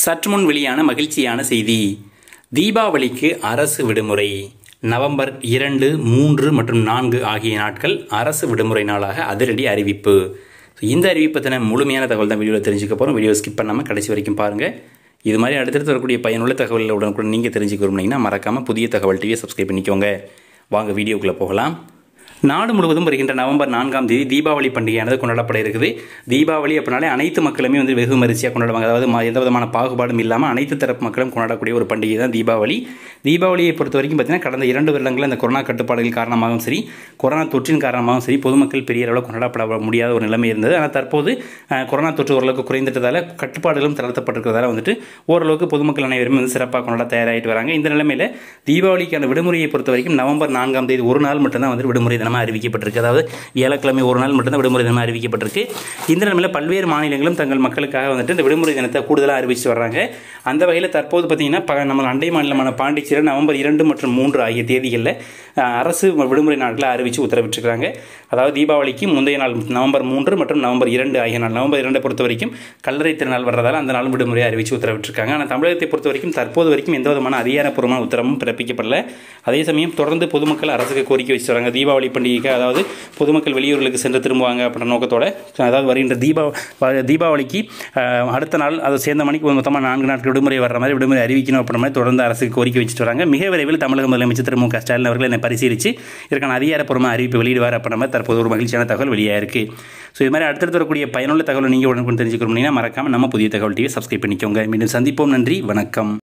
சற்று முன் வெளியான மகிழ்ச்சியான செய்தி தீபாவளிக்கு அரசு விடுமுறை நவம்பர் இரண்டு மூன்று மற்றும் நான்கு ஆகிய நாட்கள் அரசு விடுமுறை நாளாக அதிரடி அறிவிப்பு So, இந்த அறிவிப்பை பற்றின முழுமையான தகவல் தான் வீடியோவில் தெரிஞ்சுக்க போகிறோம் வீடியோ ஸ்கிப் பண்ணாமல் கடைசி வரைக்கும் பாருங்கள் இது மாதிரி அடுத்தடுத்து வரக்கூடிய பயனுள்ள தகவல்கள் உடனுக்குடன் நீங்கள் தெரிஞ்சுக்க விரும்புனீங்கன்னா மறக்காமல் புதிய தகவல் டிவியை சப்ஸ்கிரைப் பண்ணிக்கோங்க வாங்க வீடியோக்குள்ளே போகலாம் நாடு முழுவதும் வருகின்ற நவம்பர் நான்காம் தேதி தீபாவளி பண்டிகையானது கொண்டாடப்பட இருக்குது தீபாவளி அப்படின்னாலே அனைத்து மக்களுமே வந்து வெகு மரிசியாக கொண்டாடுவாங்க அதாவது ம- எந்த விதமான பாகுபாடும் இல்லாமல் அனைத்து தரப்பு மக்களும் கொண்டாடக்கூடிய ஒரு பண்டிகை தான் தீபாவளி தீபாவளியை பொறுத்த வரைக்கும் பார்த்தீங்கன்னா கடந்த இரண்டு வருடங்களில் இந்த கொரோனா கட்டுப்பாடுகள் காரணமாகவும் சரி கொரோனா தொற்றின் காரணமாகவும் சரி பொதுமக்கள் பெரிய அளவில் கொண்டாடப்பட முடியாத ஒரு நிலைமை இருந்தது ஆனால் தற்போது அஹ், கொரோனா தொற்று ஓரளவுக்கு குறைந்துட்டதால கட்டுப்பாடுகளும் தளர்த்தப்பட்டிருக்கிறதால வந்துட்டு ஓரளவுக்கு பொதுமக்கள் அனைவருமே வந்து சிறப்பாக கொண்டாட தயாராகிட்டு வராங்க இந்த நிலைமையில் தீபாவளிக்கான விடுமுறையை பொறுத்த வரைக்கும் நவம்பர் நான்காம் தேதி ஒரு நாள் மட்டும்தான் வந்து விடுமுறை தினமாக அறிவிக்கப்பட்டிருக்கு அதாவது வியாழக்கிழமை ஒரு நாள் மட்டும்தான் விடுமுறை தினமாக அறிவிக்கப்பட்டிருக்கு இந்த நிலைமையில் பல்வேறு மாநிலங்களும் தங்கள் மக்களுக்காக வந்துட்டு இந்த விடுமுறை தினத்தை கூடுதலாக அறிவிச்சு வர்றாங்க அந்த வகையில் தற்போது பார்த்தீங்கன்னா ப- நம்ம அண்டை மாநிலமான பாண்டிச்சேரி நவம்பர் இரண்டு மற்றும் மூன்று ஆகிய தேதிகளில் அஹ், அரசு விடுமுறை நாட்களை அறிவித்து உத்தரவிட்டிருக்கிறாங்க அதாவது தீபாவளிக்கு முந்தைய நாள் நவம்பர் மூன்று மற்றும் நவம்பர் இரண்டு ஆகிய நாள் நவம்பர் இரண்டை பொறுத்த வரைக்கும் கல்லறை திருநாள் வர்றதால அந்த நாள் விடுமுறை அறிவித்து உத்தரவிட்டிருக்காங்க ஆனால் தமிழகத்தை பொறுத்த வரைக்கும் தற்போது வரைக்கும் எந்த விதமான அதிகாரப்பூர்வமான உத்தரவும் பிறப்பிக்கப்படல அதே சமயம் தொடர்ந்து பொதுமக்கள் அரசுக்கு கோரிக்கை வச்சு வராங்க தீபாவளி பண்டிகைக்கு அதாவது பொதுமக்கள் வெளியூர்களுக்கு சென்று திரும்புவாங்க அப்படின்ற நோக்கத்தோட அதாவது வருகின்ற தீபா வ- தீபாவளிக்கு அஹ், அடுத்த நாள் அதை சேர்ந்த மணிக்கு மொத்தமாக நான்கு நாட்கள் விடுமுறை வர்ற மாதிரி விடுமுறை அறிவிக்கணும் அப்படின்ற மாதிரி தொடர்ந்து அரசுக்கு கோரிக்கை வச்சுட்டு வராங்க மிக விரைவில் தமிழக முதலமைச்சர் திரு மு க ஸ்டாலின் அவர்கள் என்னை பரிசீலித்து இதற்கான அதிகாரப்பூர்வமான அறிவிப்பு வெளியிடுவார் அப்படின்ற மாதிரி தற்போது ஒரு மகிழ்ச்சியான தகவல் வெளியாக இருக்கு ஸோ இது மாதிரி அடுத்தடுத்து வரக்கூடிய பயனுள்ள தகவல் நீங்கள் உடனுக்குடன் தெரிஞ்சுக்கணும்னா மறக்காம நம்ம புதிய தகவல் டிவி சப்ஸ்கிரைப் பண்ணிக்கோங்க மீண்டும் சந்திப்போம் நன்றி வணக்கம்